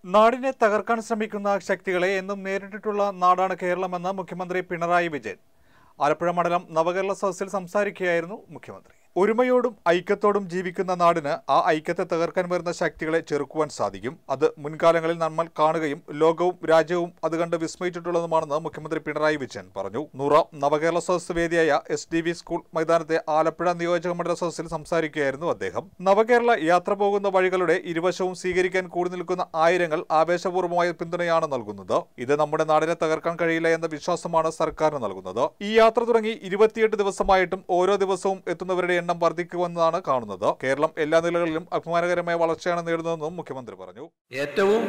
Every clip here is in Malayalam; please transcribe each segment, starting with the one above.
നാടിനെ തകർക്കാൻ ശ്രമിക്കുന്ന ശക്തികളെ എന്നും നേരിട്ടിട്ടുള്ള നാടാണ് കേരളമെന്ന് മുഖ്യമന്ത്രി പിണറായി വിജയൻ ആലപ്പുഴ മണ്ഡലം നവകേരള സദസ്സിൽ സംസാരിക്കുകയായിരുന്നു മുഖ്യമന്ത്രി ഒരുമയോടും ഐക്യത്തോടും ജീവിക്കുന്ന നാടിന് ആ ഐക്യത്തെ തകർക്കാൻ വരുന്ന ശക്തികളെ ചെറുക്കുവാൻ സാധിക്കും അത് മുൻകാലങ്ങളിൽ നമ്മൾ കാണുകയും ലോകവും രാജ്യവും അത് കണ്ട് വിസ്മയിച്ചിട്ടുള്ളതുമാണെന്ന് മുഖ്യമന്ത്രി പിണറായി വിജയൻ പറഞ്ഞു നൂറാം നവകേരള സദസ് വേദിയായ എസ് ഡി വി സ്കൂൾ മൈതാനത്തെ ആലപ്പുഴ നിയോജക മണ്ഡല സദസ്സിൽ സംസാരിക്കുകയായിരുന്നു അദ്ദേഹം നവകേരള യാത്ര പോകുന്ന വഴികളുടെ ഇരുവശവും സ്വീകരിക്കാൻ കൂടി നിൽക്കുന്ന ആയിരങ്ങൾ ആവേശപൂർവ്വമായ പിന്തുണയാണ് നൽകുന്നത് ഇത് നമ്മുടെ നാടിനെ തകർക്കാൻ കഴിയില്ല എന്ന വിശ്വാസമാണ് സർക്കാരിന് നൽകുന്നത് ഈ യാത്ര തുടങ്ങി ഇരുപത്തിയെട്ട് ദിവസമായിട്ടും ഓരോ ദിവസവും എത്തുന്നവരുടെ എണ്ണം വർദ്ധിക്കുമെന്നാണ് കാണുന്നത് കേരളം എല്ലാ നിലകളിലും അഭിമാനകരമായ വളർച്ചയാണ് നേടുന്നതെന്നും മുഖ്യമന്ത്രി പറഞ്ഞു ഏറ്റവും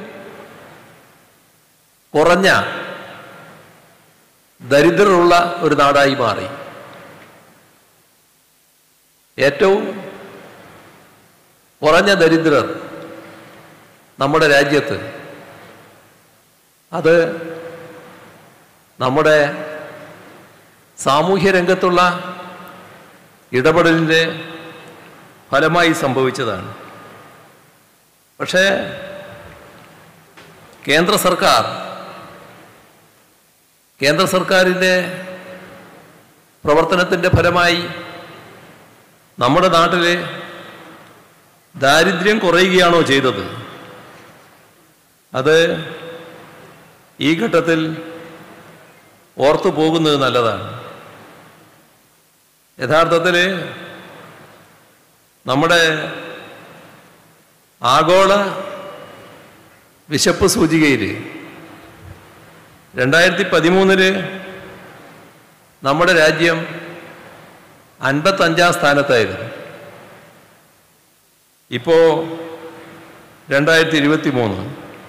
കുറഞ്ഞ ദരിദ്രരുള്ള ഒരു നാടായി മാറി ഏറ്റവും കുറഞ്ഞ ദരിദ്രർ നമ്മുടെ രാജ്യത്ത് അത് നമ്മുടെ സാമൂഹ്യ രംഗത്തുള്ള ഇടപെടലിൻ്റെ ഫലമായി സംഭവിച്ചതാണ് പക്ഷേ കേന്ദ്ര സർക്കാർ കേന്ദ്ര സർക്കാരിൻ്റെ പ്രവർത്തനത്തിൻ്റെ ഫലമായി നമ്മുടെ നാട്ടിൽ ദാരിദ്ര്യം കുറയുകയാണോ ചെയ്തത് അത് ഈ ഘട്ടത്തിൽ ഓർത്തു പോകുന്നത് നല്ലതാണ് യഥാർത്ഥത്തിൽ നമ്മുടെ ആഗോള വിശപ്പ് സൂചികയിൽ രണ്ടായിരത്തി പതിമൂന്നില് നമ്മുടെ രാജ്യം അൻപത്തഞ്ചാം സ്ഥാനത്തായിരുന്നു ഇപ്പോൾ രണ്ടായിരത്തി ഇരുപത്തി മൂന്ന്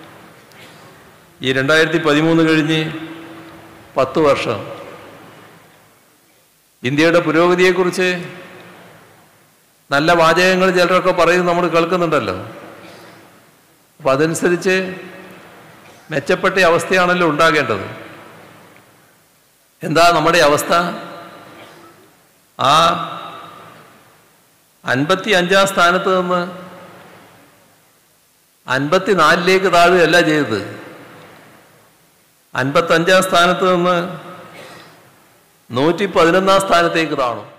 ഈ രണ്ടായിരത്തി പതിമൂന്ന് കഴിഞ്ഞ് പത്ത് വർഷം ഇന്ത്യയുടെ പുരോഗതിയെക്കുറിച്ച് നല്ല വാചകങ്ങൾ ചിലരൊക്കെ പറയുന്നത് നമ്മൾ കേൾക്കുന്നുണ്ടല്ലോ അപ്പം അതനുസരിച്ച് മെച്ചപ്പെട്ട അവസ്ഥയാണല്ലോ ഉണ്ടാകേണ്ടത് എന്താ നമ്മുടെ അവസ്ഥ ആ അൻപത്തി അഞ്ചാം സ്ഥാനത്ത് നിന്ന് അൻപത്തിനാലിലേക്ക് താഴുകയല്ല ചെയ്തത് അൻപത്തഞ്ചാം സ്ഥാനത്ത് നിന്ന് നൂറ്റി പതിനൊന്നാം സ്ഥാനത്തേക്ക് താണു